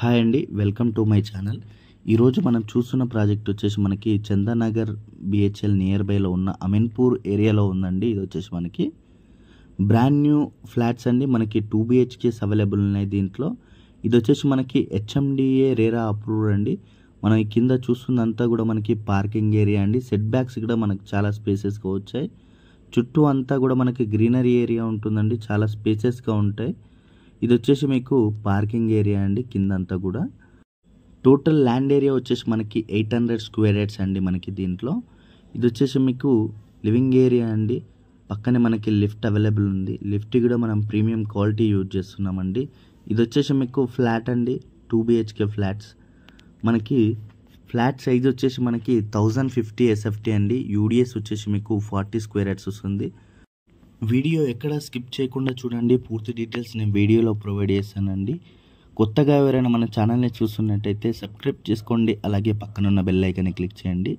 hi అండి welcome to my channel ఈరోజు మనం చూస్తున్న ప్రాజెక్ట్ వచ్చేసి మనకి చందానగర్ బిహెచ్ఎల్ నియర్ బైలో ఉన్న అమీన్పూర్ ఏరియాలో ఉందండి ఇది వచ్చేసి మనకి బ్రాండ్ న్యూ ఫ్లాట్స్ అండి మనకి టూ బిహెచ్కేస్ అవైలబుల్ ఉన్నాయి దీంట్లో ఇది వచ్చేసి మనకి హెచ్ఎండిఏ రేరా అప్రూవ్డ్ అండి మనం ఈ కింద చూస్తుందంతా కూడా మనకి పార్కింగ్ ఏరియా అండి సెట్ బ్యాక్స్ కూడా మనకి చాలా స్పేసెస్గా వచ్చాయి చుట్టూ అంతా కూడా మనకి గ్రీనరీ ఏరియా ఉంటుందండి చాలా స్పేసెస్గా ఉంటాయి ఇది వచ్చేసి మీకు పార్కింగ్ ఏరియా అండి కింద అంతా కూడా టోటల్ ల్యాండ్ ఏరియా వచ్చేసి మనకి ఎయిట్ హండ్రెడ్ స్క్వేర్ యార్డ్స్ అండి మనకి దీంట్లో ఇది వచ్చేసి మీకు లివింగ్ ఏరియా అండి పక్కనే మనకి లిఫ్ట్ అవైలబుల్ ఉంది లిఫ్ట్ కూడా మనం ప్రీమియం క్వాలిటీ యూజ్ చేస్తున్నామండి ఇది వచ్చేసి మీకు ఫ్లాట్ అండి టూ బిహెచ్కే ఫ్లాట్స్ మనకి ఫ్లాట్ సైజ్ వచ్చేసి మనకి థౌజండ్ ఫిఫ్టీ ఎస్ఎఫ్టీ అండి యూడిఎస్ వచ్చేసి మీకు ఫార్టీ స్క్వేర్ యార్డ్స్ వస్తుంది వీడియో ఎక్కడ స్కిప్ చేయకుండా చూడండి పూర్తి డీటెయిల్స్ నేను వీడియోలో ప్రొవైడ్ చేస్తానండి కొత్తగా ఎవరైనా మన ఛానల్ని చూస్తున్నట్టయితే సబ్స్క్రైబ్ చేసుకోండి అలాగే పక్కనున్న బెల్ ఐకాన్ని క్లిక్ చేయండి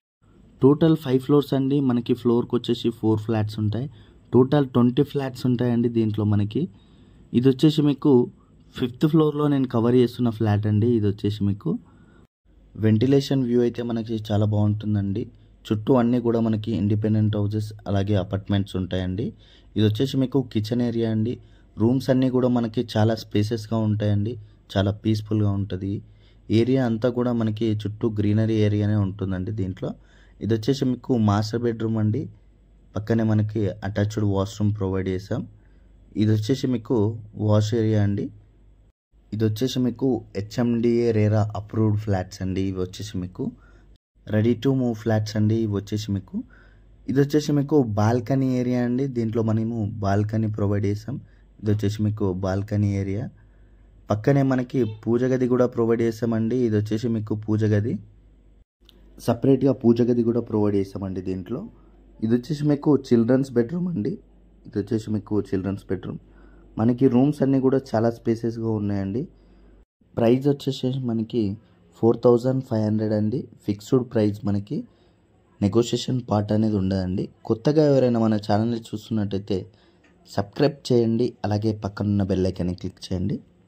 టోటల్ ఫైవ్ ఫ్లోర్స్ అండి మనకి ఫ్లోర్కి వచ్చేసి ఫోర్ ఫ్లాట్స్ ఉంటాయి టోటల్ ట్వంటీ ఫ్లాట్స్ ఉంటాయండి దీంట్లో మనకి ఇది వచ్చేసి మీకు ఫిఫ్త్ ఫ్లోర్లో నేను కవర్ చేస్తున్న ఫ్లాట్ అండి ఇది వచ్చేసి మీకు వెంటిలేషన్ వ్యూ అయితే మనకి చాలా బాగుంటుందండి చుట్టూ అన్నీ కూడా మనకి ఇండిపెండెంట్ హౌసెస్ అలాగే అపార్ట్మెంట్స్ ఉంటాయండి ఇది వచ్చేసి మీకు కిచెన్ ఏరియా అండి రూమ్స్ అన్నీ కూడా మనకి చాలా స్పేసెస్గా ఉంటాయండి చాలా పీస్ఫుల్గా ఉంటుంది ఏరియా అంతా కూడా మనకి చుట్టూ గ్రీనరీ ఏరియానే ఉంటుందండి దీంట్లో ఇది వచ్చేసి మీకు మాస్టర్ బెడ్రూమ్ అండి పక్కనే మనకి అటాచ్డ్ వాష్రూమ్ ప్రొవైడ్ చేసాం ఇది వచ్చేసి మీకు వాష్ ఏరియా అండి ఇది వచ్చేసి మీకు హెచ్ఎండిఏ రేరా అప్రూవ్డ్ ఫ్లాట్స్ అండి ఇవి వచ్చేసి మీకు రెడీ టు మూవ్ ఫ్లాట్స్ అండి ఇవి వచ్చేసి మీకు ఇది వచ్చేసి మీకు బాల్కనీ ఏరియా అండి దీంట్లో మనము బాల్కనీ ప్రొవైడ్ చేసాం ఇది వచ్చేసి మీకు బాల్కనీ ఏరియా పక్కనే మనకి పూజ గది కూడా ప్రొవైడ్ చేసామండి ఇది వచ్చేసి మీకు పూజ గది సపరేట్గా పూజ గది కూడా ప్రొవైడ్ చేసామండి దీంట్లో ఇది వచ్చేసి మీకు చిల్డ్రన్స్ బెడ్రూమ్ అండి ఇది వచ్చేసి మీకు చిల్డ్రన్స్ బెడ్రూమ్ మనకి రూమ్స్ అన్నీ కూడా చాలా స్పేసెస్గా ఉన్నాయండి ప్రైస్ వచ్చేసి మనకి ఫోర్ థౌజండ్ ఫైవ్ హండ్రెడ్ అండి ఫిక్స్డ్ ప్రైస్ మనకి నెగోషియేషన్ పార్ట్ అనేది ఉండదండి కొత్తగా ఎవరైనా మన ఛానల్ని చూస్తున్నట్టయితే సబ్స్క్రైబ్ చేయండి అలాగే పక్కనున్న బెల్ ఐకాన్ని క్లిక్ చేయండి